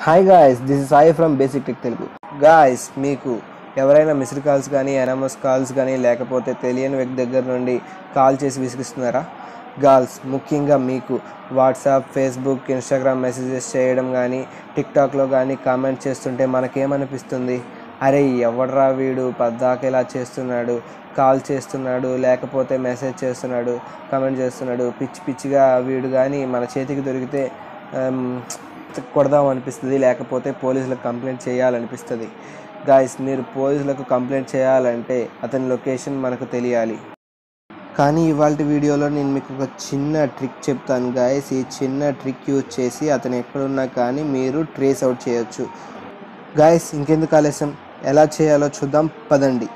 hi guys this is Sai from basic tech Telugu guys మీకు ఎవరైనా missed calls కానీ ఎనమస్ calls కానీ లేకపోతే తెలియని వ్యక్తి దగ్గర నుండి కాల్ చేసి విసిగిస్తున్నారా గాల్స్ ముఖ్యంగా మీకు వాట్సాప్ ఫేస్బుక్ ఇన్స్టాగ్రామ్ మెసేజెస్ చేయడం కానీ టిక్టాక్లో కానీ కామెంట్ చేస్తుంటే మనకేమనిపిస్తుంది అరే ఎవడ్రా వీడు పద్దాక ఇలా చేస్తున్నాడు కాల్ చేస్తున్నాడు లేకపోతే మెసేజ్ చేస్తున్నాడు కామెంట్ చేస్తున్నాడు పిచ్చి పిచ్చిగా వీడు కానీ మన చేతికి దొరికితే ఆమ్, కొడదాం అనిపిస్తుంది లేకపోతే పోలీసులకు కంప్లైంట్ చేయాలనిపిస్తుంది గాయస్ మీరు పోలీసులకు కంప్లైంట్ చేయాలంటే అతని లొకేషన్ మనకు తెలియాలి కానీ ఇవాళ వీడియోలో నేను మీకు ఒక చిన్న ట్రిక్ చెప్తాను గాయస్ ఈ చిన్న ట్రిక్ యూజ్ చేసి అతను ఎక్కడున్నా కానీ మీరు ట్రేస్ అవుట్ చేయొచ్చు గాయస్ ఇంకెందుకు ఆలస్యం ఎలా చేయాలో చూద్దాం పదండి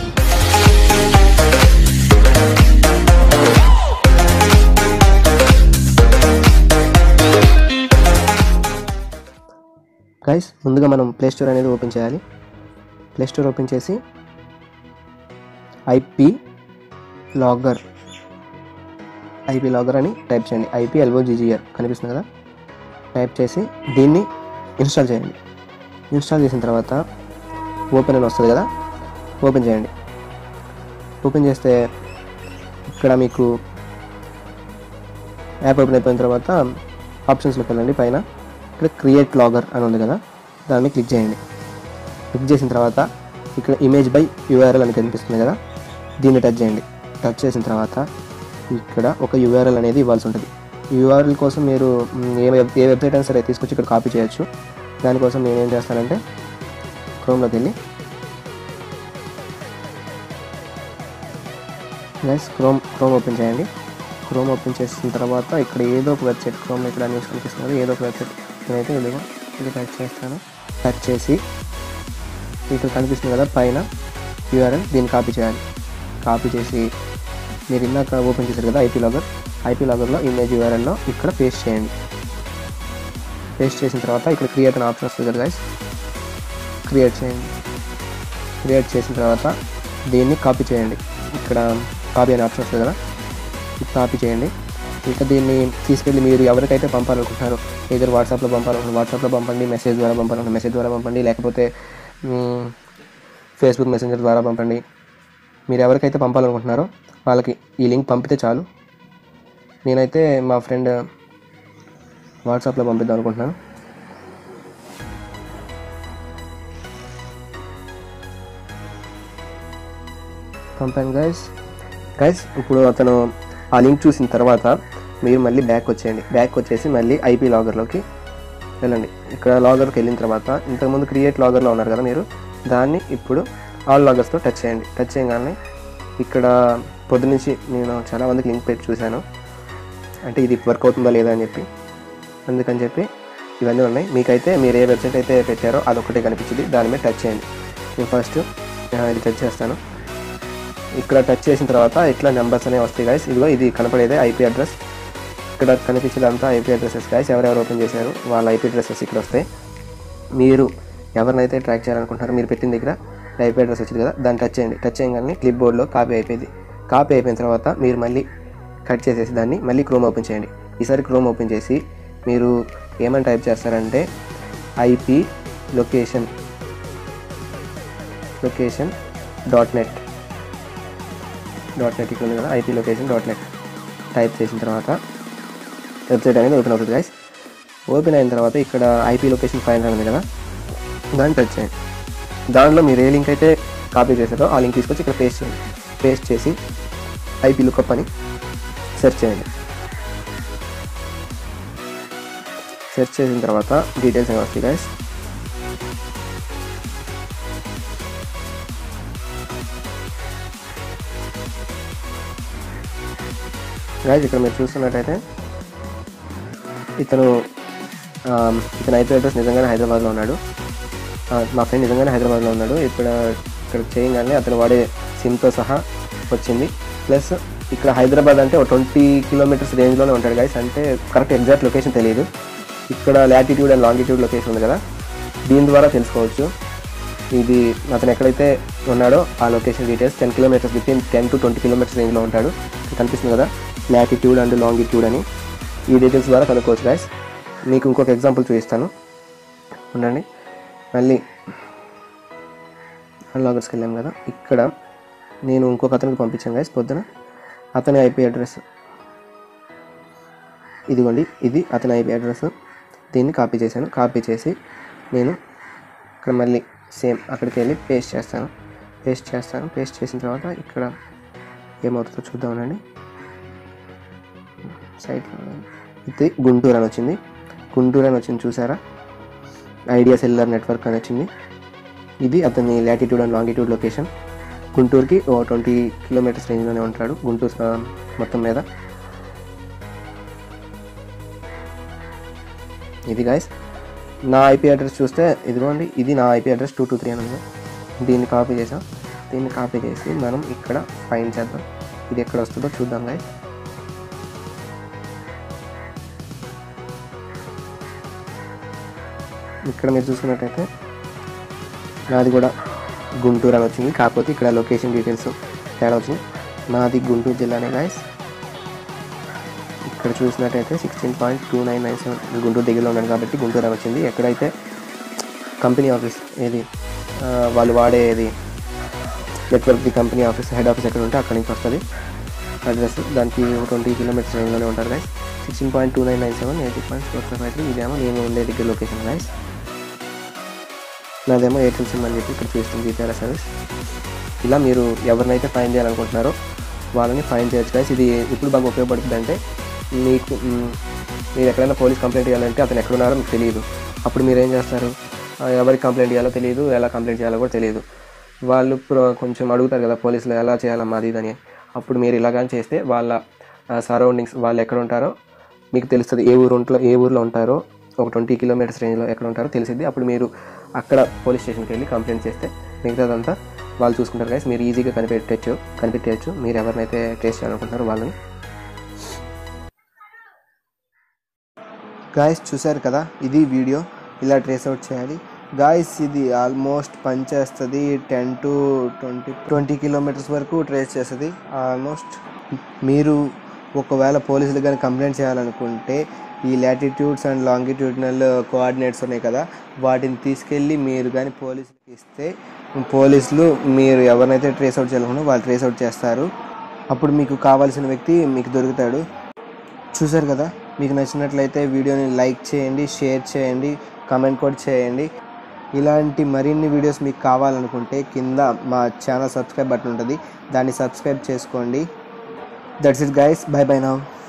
గైస్ ముందుగా మనం ప్లే స్టోర్ అనేది ఓపెన్ చేయాలి ప్లే స్టోర్ ఓపెన్ చేసి ఐపీ లాగర్ ఐపీ లాగర్ అని టైప్ చేయండి ఐపీ ఎల్ఓజీజీఆర్ కనిపిస్తుంది కదా టైప్ చేసి దీన్ని ఇన్స్టాల్ చేయండి ఇన్స్టాల్ చేసిన తర్వాత ఓపెన్ అని వస్తుంది కదా ఓపెన్ చేయండి ఓపెన్ చేస్తే ఇక్కడ మీకు యాప్ ఓపెన్ అయిపోయిన తర్వాత ఆప్షన్స్లోకి వెళ్ళండి పైన ఇక్కడ క్రియేట్ లాగర్ అని ఉంది కదా దాన్ని క్లిక్ చేయండి క్లిక్ చేసిన తర్వాత ఇక్కడ ఇమేజ్ బై యూఆర్ఎల్ అని కనిపిస్తుంది కదా దీన్ని టచ్ చేయండి టచ్ చేసిన తర్వాత ఇక్కడ ఒక యూఆర్ఎల్ అనేది ఇవ్వాల్సి ఉంటుంది యూఆర్ఎల్ కోసం మీరు మ్, ఏ వెబ్ ఏ వెబ్సైట్ అయినా సరే తీసుకొచ్చి ఇక్కడ కాపీ చేయొచ్చు దానికోసం నేను ఏం చేస్తానంటే క్రోమ్లోకి వెళ్ళి గైస్ క్రోమ్ క్రోమ్ ఓపెన్ చేయండి క్రోమ్ ఓపెన్ చేసిన తర్వాత ఇక్కడ ఏదో ఒక వెబ్సైట్ క్రోమ్ ఇక్కడ న్యూస్ కనిపిస్తుంది కదా, ఏదో ఒక వెబ్సైట్ నేనైతే ఇదిగో ఇది టచ్ చేస్తాను టచ్ చేసి ఇక్కడ కనిపిస్తుంది కదా పైన యూఆర్ఎల్ దీన్ని కాపీ చేయాలి కాపీ చేసి మీరు ఇందాక ఓపెన్ చేశారు కదా ఐపీ లాగర్ ఐపీ లాగర్లో ఇమేజ్ యూఆర్ఎల్లో ఇక్కడ పేస్ట్ చేయండి పేస్ట్ చేసిన తర్వాత ఇక్కడ క్రియేట్ అనే ఆప్షన్ వస్తుంది కదా గైస్ క్రియేట్ చేయండి క్రియేట్ చేసిన తర్వాత దీన్ని కాపీ చేయండి ఇక్కడ కాపీ అనే ఆప్షన్ వస్తుంది కదా ఇది కాపీ చేయండి ఇంకా దీన్ని తీసుకెళ్ళి మీరు ఎవరికైతే పంపాలనుకుంటున్నారో ఏదో వాట్సాప్లో పంపాలనుకుంటున్నారు వాట్సాప్లో పంపండి మెసేజ్ ద్వారా పంపాలనుకుంటున్నారు మెసేజ్ ద్వారా పంపండి లేకపోతే మ్, ఫేస్బుక్ మెసెంజర్ ద్వారా పంపండి మీరు ఎవరికైతే పంపాలనుకుంటున్నారో వాళ్ళకి ఈ లింక్ పంపితే చాలు నేనైతే మా ఫ్రెండ్ వాట్సాప్లో పంపిద్దాం అనుకుంటున్నాను పంపాను గైస్ గైస్ ఇప్పుడు అతను ఆ లింక్ చూసిన తర్వాత మీరు మళ్ళీ బ్యాక్ వచ్చేయండి బ్యాక్ వచ్చేసి మళ్ళీ ఐపీ లాగర్లోకి వెళ్ళండి ఇక్కడ లాగర్కి వెళ్ళిన తర్వాత ఇంతకుముందు క్రియేట్ లాగర్లో ఉన్నారు కదా మీరు దాన్ని ఇప్పుడు ఆల్ లాగర్స్తో టచ్ చేయండి టచ్ చేయగానే ఇక్కడ పొద్దునుంచి నేను చాలా మందికి లింక్ పెట్టి చూశాను అంటే ఇది వర్క్ అవుతుందా లేదా అని చెప్పి అందుకని చెప్పి ఇవన్నీ ఉన్నాయి మీకైతే మీరు ఏ వెబ్సైట్ అయితే పెట్టారో అదొకటే కనిపించింది దాని మీద టచ్ చేయండి నేను ఫస్ట్ ఇది టచ్ చేస్తాను ఇక్కడ టచ్ చేసిన తర్వాత ఇట్లా నెంబర్స్ అనేవి వస్తాయి గాయస్ ఇదిగో ఇది కనపడేదే ఐపీ అడ్రస్ ఇక్కడ కనిపించేదంతా ఐపీ అడ్రసెస్ గాయస్ ఎవరెవరు ఓపెన్ చేశారు వాళ్ళ ఐపీ అడ్రసెస్ ఇక్కడ వస్తాయి మీరు ఎవరినైతే ట్రాక్ చేయాలనుకుంటున్నారో మీరు పెట్టిన దగ్గర ఐపీ అడ్రస్ వచ్చింది కదా దాన్ని టచ్ చేయండి టచ్ చేయగానే క్లిప్ బోర్డ్లో కాపీ అయిపోయింది కాపీ అయిపోయిన తర్వాత మీరు మళ్ళీ కట్ చేసేసి దాన్ని మళ్ళీ క్రోమ్ ఓపెన్ చేయండి ఈసారి క్రోమ్ ఓపెన్ చేసి మీరు ఏమని టైప్ చేస్తారంటే IP location location dot net dot net ఇక్కడ ఉంది కదా IP location dot net type చేసిన తర్వాత వెబ్సైట్ అనేది ఓపెన్ అవుతుంది గైస్ ఓపెన్ అయిన తర్వాత ఇక్కడ ఐపీ లొకేషన్ ఫైవ్ హండ్రెడ్ ఉంది కదా దాన్ని టచ్ చేయండి దానిలో మీరు ఏ లింక్ అయితే కాపీ చేశారో ఆ లింక్ తీసుకొచ్చి ఇక్కడ పేస్ట్ చేయండి పేస్ట్ చేసి ఐపీ లుకప్ అని సెర్చ్ చేయండి సెర్చ్ చేసిన తర్వాత డీటెయిల్స్ అనేవి వస్తాయి గైస్ గైస్ ఇక్కడ మీరు చూస్తున్నట్టయితే ఇతను ఆ, ఇతను ఐపీ అడ్రస్ నిజంగానే హైదరాబాద్లో ఉన్నాడు ఆ, మా ఫ్రెండ్ నిజంగానే హైదరాబాద్లో ఉన్నాడు ఇక్కడ ఇక్కడ చేయగానే అతను వాడే సిమ్తో సహా వచ్చింది ప్లస్ ఇక్కడ హైదరాబాద్ అంటే ఒక ట్వంటీ కిలోమీటర్స్ రేంజ్లోనే ఉంటాడు గైస్ అంటే కరెక్ట్ ఎగ్జాక్ట్ లొకేషన్ తెలియదు ఇక్కడ లాటిట్యూడ్ అండ్ లాంగిట్యూడ్ లొకేషన్ ఉంది కదా దీని ద్వారా తెలుసుకోవచ్చు ఇది అతను ఎక్కడైతే ఉన్నాడో ఆ location details ten kilometres between ten to twenty kilometres రేంజ్లో ఉంటాడు ఇక్కడ కనిపిస్తుంది కదా లాటిట్యూడ్ అండ్ లాంగిట్యూడ్ అని ఈ డీటెయిల్స్ ద్వారా కనుక్కోవచ్చు గాయస్ మీకు ఇంకొక ఎగ్జాంపుల్ చూపిస్తాను ఉండండి మళ్ళీ అన్లాగర్స్కి వెళ్ళాం కదా ఇక్కడ నేను ఇంకొక అతనికి పంపించాను గైస్ పొద్దున అతని ఐపీ అడ్రస్ ఇదిగోండి ఇది అతని ఐపీ అడ్రస్ దీన్ని కాపీ చేశాను కాపీ చేసి నేను ఇక్కడ మళ్ళీ సేమ్ అక్కడికి వెళ్ళి పేస్ట్ చేస్తాను పేస్ట్ చేస్తాను పేస్ట్ చేసిన తర్వాత ఇక్కడ ఏమవుతుందో చూద్దామనండి సైట్లో ఇది గుంటూరు అని వచ్చింది గుంటూరు అని వచ్చింది చూసారా ఐడియా సెల్యులర్ నెట్వర్క్ అని వచ్చింది ఇది అతని లాటిట్యూడ్ అండ్ లాంగిట్యూడ్ లొకేషన్ గుంటూరుకి ఓ ట్వంటీ కిలోమీటర్స్ రేంజ్లోనే ఉంటాడు గుంటూరు ఆ, మొత్తం మీద ఇది గాయస్ నా ఐపీ అడ్రస్ చూస్తే ఇదిగోండి ఇది నా IP address two two three అని ఉంది దీన్ని కాపీ చేసాం దీన్ని కాపీ చేసి మనం ఇక్కడ ఫైండ్ చేద్దాం ఇది ఎక్కడ వస్తుందో చూద్దాం గాయస్ ఇక్కడ మీరు చూసుకున్నట్టయితే నాది కూడా గుంటూరు అని వచ్చింది కాకపోతే ఇక్కడ లొకేషన్ డీటెయిల్స్ తేడా వచ్చింది నాది గుంటూరు జిల్లానే గాయస్ ఇక్కడ చూసినట్టయితే sixteen point two nine nine seven Guntur దగ్గరలో ఉన్నాను కాబట్టి గుంటూరు అని వచ్చింది ఎక్కడైతే కంపెనీ ఆఫీస్ ఏది ఆ, వాళ్ళు వాడేది నెట్వర్క్ది కంపెనీ ఆఫీస్ హెడ్ ఆఫీస్ ఎక్కడ ఉంటే అక్కడి నుంచి వస్తుంది అడ్రస్ దానికి ట్వంటీ కిలోమీటర్స్ రేంజ్లోనే ఉంటారు guys sixteen point two nine nine seven eighty point four five five three ఇదేమో నేను ఉండే దగ్గర లొకేషన్ గైస్ నాదేమో ఎయిర్టెల్ సిమ్ అని చెప్పి ఇక్కడ చూస్తుంది జీపీఆర్ సర్వీస్ ఇలా మీరు ఎవరినైతే ఫైన్ చేయాలనుకుంటున్నారో వాళ్ళని ఫైన్ చేయొచ్చు గైస్ ఇది ఇప్పుడు బాగా ఉపయోగపడుతుంది అంటే మీకు మ్, మీరు ఎక్కడైనా పోలీస్ కంప్లైంట్ చేయాలంటే అతను ఎక్కడున్నారో మీకు తెలియదు అప్పుడు మీరు ఏం చేస్తారు ఆ, ఎవరికి కంప్లైంట్ చేయాలో తెలియదు ఎలా కంప్లైంట్ చేయాలో కూడా తెలియదు వాళ్ళు ప్రో- కొంచెం అడుగుతారు కదా పోలీసులు ఎలా చేయాలమ్మా అది ఇదని అప్పుడు మీరు ఇలాగాని చేస్తే వాళ్ళ సరౌండింగ్స్ వాళ్ళు ఎక్కడ ఉంటారో మీకు తెలుస్తుంది ఏ ఊరు ఉంట్లో ఏ ఊర్లో ఉంటారో ఒక ట్వంటీ కిలోమీటర్స్ రేంజ్లో ఎక్కడ ఉంటారో తెలిసింది అప్పుడు మీరు అక్కడ పోలీస్ స్టేషన్కి వెళ్ళి కంప్లైంట్ చేస్తే మిగతాదంతా వాళ్ళు చూసుకుంటారు గైస్ మీరు ఈజీగా కనిపెట్టచ్చు కనిపెట్టేయచ్చు మీరు ఎవరినైతే ట్రేస్ చేయాలనుకుంటున్నారో వాళ్ళని గాయస్ చూసారు కదా ఇది వీడియో ఇలా ట్రేస్ అవుట్ చేయాలి గాయస్ ఇది ఆల్మోస్ట్ పనిచేస్తుంది ten to twenty twenty kilometres వరకు ట్రేస్ చేస్తుంది ఆల్మోస్ట్ మీరు ఒకవేళ పోలీసులు కానీ కంప్లైంట్ చేయాలనుకుంటే ఈ లాటిట్యూడ్స్ అండ్ లాంగిట్యూడినల్ కోఆర్డినేట్స్ ఉన్నాయి కదా వాటిని తీసుకెళ్ళి మీరు కానీ పోలీసులకి ఇస్తే పోలీసులు మీరు ఎవరినైతే ట్రేస్ అవుట్ చేయాలనుకున్నా వాళ్ళు ట్రేస్ అవుట్ చేస్తారు అప్పుడు మీకు కావాల్సిన వ్యక్తి మీకు దొరుకుతాడు చూసారు కదా మీకు నచ్చినట్లయితే వీడియోని లైక్ చేయండి షేర్ చేయండి కామెంట్ కూడా చేయండి ఇలాంటి మరిన్ని వీడియోస్ మీకు కావాలనుకుంటే కింద మా ఛానల్ సబ్స్క్రైబ్ బటన్ ఉంటుంది దాన్ని సబ్స్క్రైబ్ చేసుకోండి that's it guys bye bye now